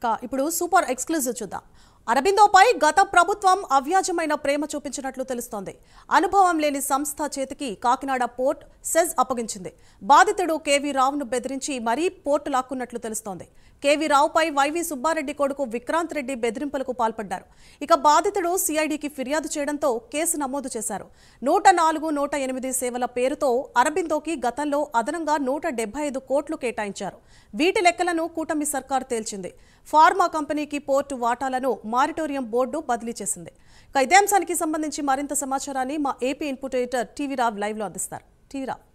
ఇక ఇప్పుడు super exclusive చూద్దాం అరబిందోపై గత ప్రభుత్వం అవ్యాజమైన ప్రేమ చూపించినట్లు తెలుస్తోంది అనుభవం లేని సంస్థ చేతికి కాకినాడ పోర్ట్ సెజ్ అప్పగించింది బాధితుడు కేవీ రావును బెదిరించి మరీ పోర్టు లాక్కున్నట్లు తెలుస్తోంది కేవీ రావుపై వైవి సుబ్బారెడ్డి కొడుకు విక్రాంత్ రెడ్డి బెదిరింపులకు పాల్పడ్డారు ఇక బాధితుడు సిఐడికి ఫిర్యాదు చేయడంతో కేసు నమోదు చేశారు నూట నాలుగు నూట ఎనిమిది సేవల పేరుతో అరబిందోకి గతంలో అదనంగా నూట డెబ్బై ఐదు కోట్లు కేటాయించారు వీటి లెక్కలను కూటమి సర్కార్ తేల్చింది ఫార్మా కంపెనీకి పోర్టు వాటాలను మారిటోరియం బోర్డు బదిలీ చేసింది ఇక ఇదే అంశానికి సంబంధించి మరింత సమాచారాన్ని మా AP input editor TV Rao లైవ్లో అందిస్తారు టీవీ రావ్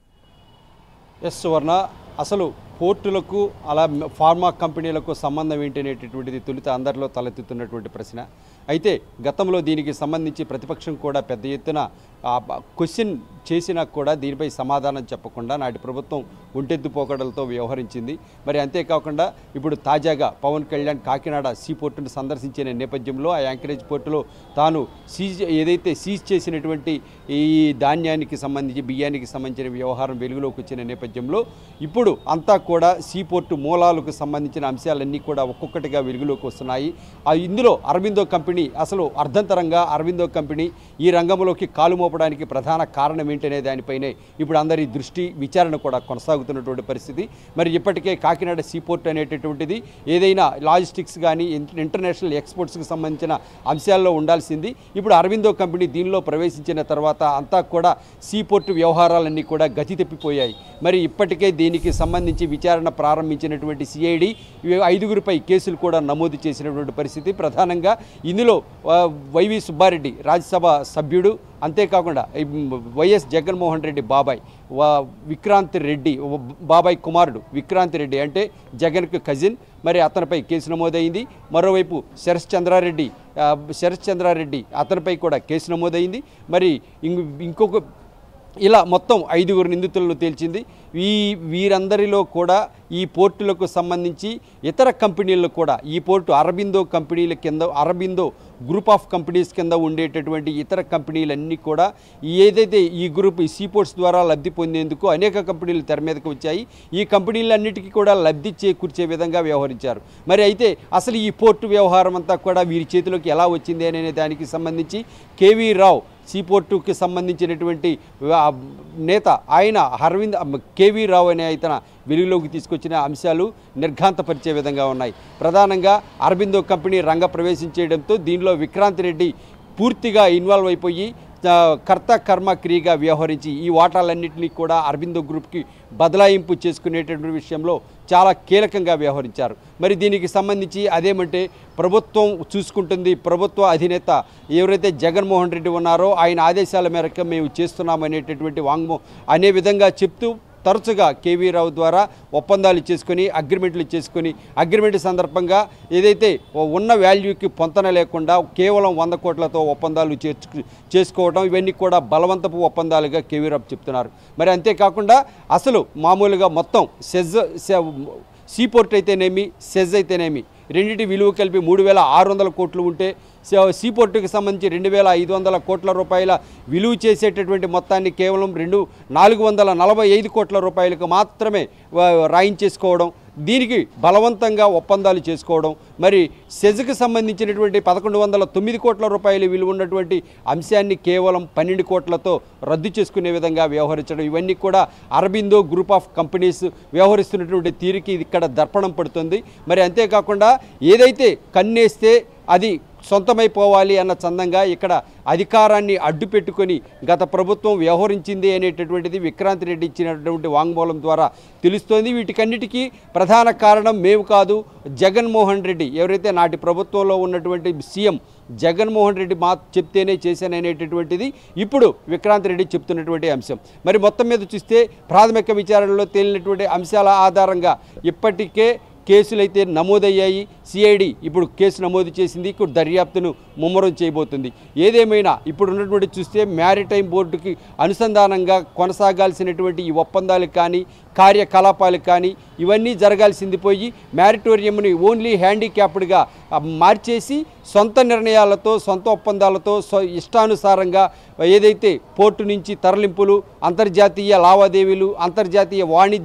ఎస్ సువర్ణ అసలు పోర్టులకు అలా ఫార్మా కంపెనీలకు సంబంధం ఏంటి అనేటటువంటిది తొలుత అందరిలో తలెత్తుతున్నటువంటి ప్రశ్న అయితే గతంలో దీనికి సంబంధించి ప్రతిపక్షం కూడా పెద్ద ఎత్తున క్వశ్చన్ చేసినా కూడా దీనిపై సమాధానం చెప్పకుండా నాటి ప్రభుత్వం ఒంటెద్దు పోకడలతో వ్యవహరించింది మరి అంతేకాకుండా ఇప్పుడు తాజాగా పవన్ కళ్యాణ్ కాకినాడ సీ పోర్టును సందర్శించిన నేపథ్యంలో ఆ యాంకరేజ్ పోర్టులో తాను సీజ్ ఏదైతే సీజ్ చేసినటువంటి ఈ ధాన్యానికి సంబంధించి బియ్యానికి సంబంధించిన వ్యవహారం వెలుగులోకి వచ్చిన నేపథ్యంలో ఇప్పుడు అంతా కూడా సీ పోర్టు మూలాలకు సంబంధించిన అంశాలన్నీ కూడా ఒక్కొక్కటిగా వెలుగులోకి వస్తున్నాయి ఆ ఇందులో అరవిందో కంపెనీ అసలు అర్ధంతరంగా అరవిందో కంపెనీ ఈ రంగంలోకి కాలు మోపడానికి ప్రధాన కారణం ఏంటనే దానిపైనే ఇప్పుడు అందరి దృష్టి విచారణ కూడా కొనసాగుతున్నటువంటి పరిస్థితి మరి ఇప్పటికే కాకినాడ సీ పోర్ట్ అనేటటువంటిది ఏదైనా లాజిస్టిక్స్ కానీ ఇంటర్నేషనల్ ఎక్స్పోర్ట్స్కి సంబంధించిన అంశాల్లో ఉండాల్సింది ఇప్పుడు అరవిందో కంపెనీ దీనిలో ప్రవేశించిన తర్వాత అంతా కూడా సీ పోర్టు వ్యవహారాలన్నీ కూడా గతి తప్పిపోయాయి మరి ఇప్పటికే దీనికి సంబంధించి విచారణ ప్రారంభించినటువంటి సిఐడి ఐదుగురిపై కేసులు కూడా నమోదు చేసినటువంటి పరిస్థితి ప్రధానంగా ఇందులో ఆ, వైవి సుబ్బారెడ్డి రాజ్యసభ సభ్యుడు అంతేకాకుండా ఈ వైఎస్ జగన్మోహన్ రెడ్డి బాబాయ్ వా విక్రాంత్ రెడ్డి వ- బాబాయ్ కుమారుడు విక్రాంత్ రెడ్డి అంటే జగన్కు కజిన్ మరి అతనిపై కేసు నమోదైంది మరోవైపు శరత్ చంద్రారెడ్డి ఆ, శరత్ చంద్రారెడ్డి అతనిపై కూడా కేసు నమోదైంది మరి ఇంక ఇంకొక ఇలా మొత్తం ఐదుగురు నిందితులను తేల్చింది ఈ వీరందరిలో కూడా ఈ పోర్టులకు సంబంధించి ఇతర కంపెనీలు కూడా ఈ పోర్టు అరబిందో కంపెనీల కింద అరబిందో గ్రూప్ ఆఫ్ కంపెనీస్ కింద ఉండేటటువంటి ఇతర కంపెనీలన్నీ కూడా ఏదైతే ఈ గ్రూప్ ఈ సీపోర్ట్స్ ద్వారా లబ్ధి పొందేందుకు అనేక కంపెనీలు తెర మీదకి వచ్చాయి ఈ కంపెనీలన్నిటికీ కూడా లబ్ధి చేకూర్చే విధంగా వ్యవహరించారు మరి అయితే అసలు ఈ పోర్టు వ్యవహారం అంతా కూడా వీరి చేతిలోకి ఎలా వచ్చింది అనే దానికి సంబంధించి కేవీ రావు సీపోర్టుకి సంబంధించినటువంటి ఆ, నేత ఆయన అరవింద్ కేవీ రావు అనే ఇతన వెలుగులోకి తీసుకొచ్చిన అంశాలు నిర్ఘాంతపరిచే విధంగా ఉన్నాయి ప్రధానంగా అరబిందో కంపెనీ రంగ ప్రవేశం చేయడంతో దీనిలో విక్రాంత్ రెడ్డి పూర్తిగా ఇన్వాల్వ్ అయిపోయి ఆ, కర్త కర్మ క్రియగా వ్యవహరించి ఈ వాటాలన్నింటినీ కూడా అరబిందో గ్రూప్కి బదలాయింపు చేసుకునేటటువంటి విషయంలో చాలా కీలకంగా వ్యవహరించారు మరి దీనికి సంబంధించి అదేమంటే ప్రభుత్వం చూసుకుంటుంది ప్రభుత్వ అధినేత ఎవరైతే జగన్మోహన్ రెడ్డి ఉన్నారో ఆయన ఆదేశాల మేరకు మేము చేస్తున్నాం అనేటటువంటి వాంగ్మో అనే విధంగా చెప్తూ తరచుగా కేవీ రావు ద్వారా ఒప్పందాలు చేసుకొని అగ్రిమెంట్లు చేసుకొని అగ్రిమెంట్ సందర్భంగా ఏదైతే ఉన్న వాల్యూకి పొంతన లేకుండా కేవలం వంద కోట్లతో ఒప్పందాలు చేర్చు చేసుకోవడం ఇవన్నీ కూడా బలవంతపు ఒప్పందాలుగా కేవీ రావు చెప్తున్నారు మరి అంతేకాకుండా అసలు మామూలుగా మొత్తం సెజ్ సె- సీపోర్ట్ అయితేనేమి సెజ్ అయితేనేమి రెండింటి విలువ కలిపి మూడు వేల ఆరు వందల కోట్లు ఉంటే సీ- సీపోర్టుకి సంబంధించి రెండు వేల ఐదు వందల కోట్ల రూపాయల విలువ చేసేటటువంటి మొత్తాన్ని కేవలం రెండు నాలుగు వందల నలభై ఐదు కోట్ల రూపాయలకు మాత్రమే వ- రాయించేసుకోవడం దీనికి బలవంతంగా ఒప్పందాలు చేసుకోవడం మరి సెజ్కి సంబంధించినటువంటి పదకొండు వందల తొమ్మిది కోట్ల రూపాయల విలువ ఉన్నటువంటి అంశాన్ని కేవలం పన్నెండు కోట్లతో రద్దు చేసుకునే విధంగా వ్యవహరించడం ఇవన్నీ కూడా అరబిందో గ్రూప్ ఆఫ్ కంపెనీస్ వ్యవహరిస్తున్నటువంటి తీరుకి ఇది ఇక్కడ దర్పణం పడుతుంది మరి అంతేకాకుండా ఏదైతే కన్నేస్తే అది సొంతమైపోవాలి అన్న చందంగా ఇక్కడ అధికారాన్ని అడ్డు పెట్టుకొని గత ప్రభుత్వం వ్యవహరించింది అనేటటువంటిది విక్రాంత్ రెడ్డి ఇచ్చినటువంటి వాంగ్మూలం ద్వారా తెలుస్తోంది వీటికన్నిటికీ ప్రధాన కారణం మేము కాదు జగన్మోహన్ రెడ్డి ఎవరైతే నాటి ప్రభుత్వంలో ఉన్నటువంటి సీఎం జగన్మోహన్ రెడ్డి మా చెప్తేనే చేశాననేటటువంటిది ఇప్పుడు విక్రాంత్ రెడ్డి చెప్తున్నటువంటి అంశం మరి మొత్తం మీద చూస్తే ప్రాథమిక విచారణలో తేలినటువంటి అంశాల ఆధారంగా ఇప్పటికే కేసులైతే నమోదయ్యాయి సిఐడి ఇప్పుడు కేసు నమోదు చేసింది ఇప్పుడు దర్యాప్తును ముమ్మరం చేయబోతుంది ఏదేమైనా ఇప్పుడు ఉన్నటువంటి చూస్తే మ్యారిటైమ్ బోర్డుకి అనుసంధానంగా కొనసాగాల్సినటువంటి ఈ ఒప్పందాలకు కానీ కార్యకలాపాలకు కానీ ఇవన్నీ జరగాల్సింది పోయి మ్యారిటోరియంని ఓన్లీ హ్యాండిక్యాప్డ్గా ఆ, మార్చేసి సొంత నిర్ణయాలతో సొంత ఒప్పందాలతో స్వ ఇష్టానుసారంగా ఏదైతే పోర్టు నుంచి తరలింపులు అంతర్జాతీయ లావాదేవీలు అంతర్జాతీయ వాణిజ్యం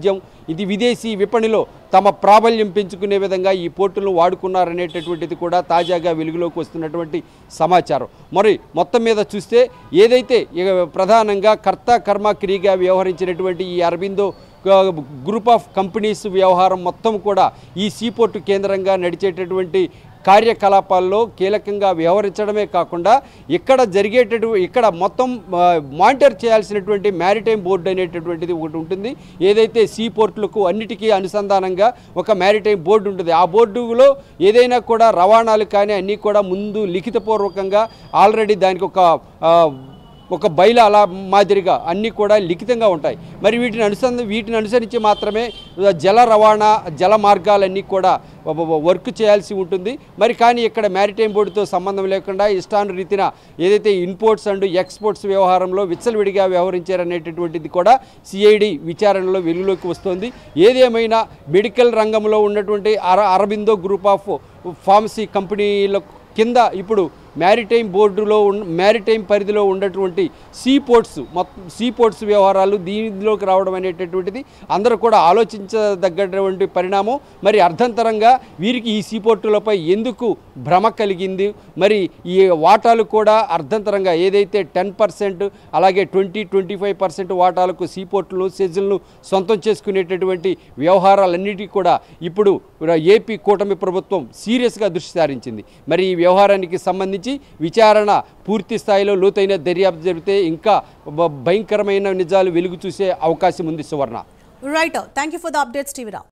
ఇది విదేశీ విపణిలో తమ ప్రాబల్యం పెంచుకునే విధంగా ఈ పోర్టులను వాడుకున్నారనేటటువంటిది కూడా తాజాగా వెలుగులోకి వస్తున్నటువంటి సమాచారం మరి మొత్తం మీద చూస్తే ఏదైతే ఇక ప్రధానంగా కర్త కర్మ క్రియగా వ్యవహరించినటువంటి ఈ అరబిందో గ్రూప్ ఆఫ్ కంపెనీస్ వ్యవహారం మొత్తం కూడా ఈ సీపోర్టు కేంద్రంగా నడిచేటటువంటి కార్యకలాపాల్లో కీలకంగా వ్యవహరించడమే కాకుండా ఇక్కడ జరిగేటటు ఇక్కడ మొత్తం ఆ, మానిటర్ చేయాల్సినటువంటి మ్యారిటైమ్ బోర్డు అనేటటువంటిది ఒకటి ఉంటుంది ఏదైతే సీ పోర్టులకు అన్నిటికీ అనుసంధానంగా ఒక మ్యారిటైమ్ బోర్డు ఉంటుంది ఆ బోర్డులో ఏదైనా కూడా రవాణాలు కానీ అన్నీ కూడా ముందు లిఖితపూర్వకంగా ఆల్రెడీ దానికి ఒక ఆ, ఒక బయలు అలా మాదిరిగా అన్నీ కూడా లిఖితంగా ఉంటాయి మరి వీటిని అనుసంధ వీటిని అనుసరించి మాత్రమే జల రవాణా జల మార్గాలన్నీ కూడా వ- వ- వర్క్ చేయాల్సి ఉంటుంది మరి కానీ ఇక్కడ మ్యారిటైమ్ బోర్డుతో సంబంధం లేకుండా ఇష్టాను రీతిన ఏదైతే ఇన్పోర్ట్స్ అండ్ ఎక్స్పోర్ట్స్ వ్యవహారంలో విచ్చలవిడిగా వ్యవహరించారనేటటువంటిది కూడా సిఐడి విచారణలో వెలుగులోకి వస్తుంది ఏదేమైనా మెడికల్ రంగంలో ఉన్నటువంటి అర అరబిందో గ్రూప్ ఆఫ్ ఫార్మసీ కంపెనీల కింద ఇప్పుడు మ్యారిటైమ్ బోర్డులో ఉన్న మ్యారిటైమ్ పరిధిలో ఉన్నటువంటి సీ పోర్ట్స్ మొత్తం సీ పోర్ట్స్ వ్యవహారాలు దీనిలోకి రావడం అనేటటువంటిది అందరూ కూడా ఆలోచించదగ్గటువంటి పరిణామం మరి అర్థంతరంగా వీరికి ఈ సీ పోర్టులపై ఎందుకు భ్రమ కలిగింది మరి ఈ వాటాలు కూడా అర్థంతరంగా ఏదైతే టెన్ పర్సెంట్ అలాగే ట్వంటీ ట్వంటీ ఫైవ్ పర్సెంట్ వాటాలకు సీ పోర్టులు సెజ్లను సొంతం చేసుకునేటటువంటి వ్యవహారాలన్నిటికీ కూడా ఇప్పుడు ఏపీ కూటమి ప్రభుత్వం సీరియస్గా దృష్టి సారించింది మరి ఈ వ్యవహారానికి సంబంధించి విచారణ పూర్తి స్థాయిలో లోతైన దర్యాప్తు జరిపితే ఇంకా భ- భయంకరమైన నిజాలు వెలుగు చూసే అవకాశం ఉంది Suvarna right thank you for the updates TV Rao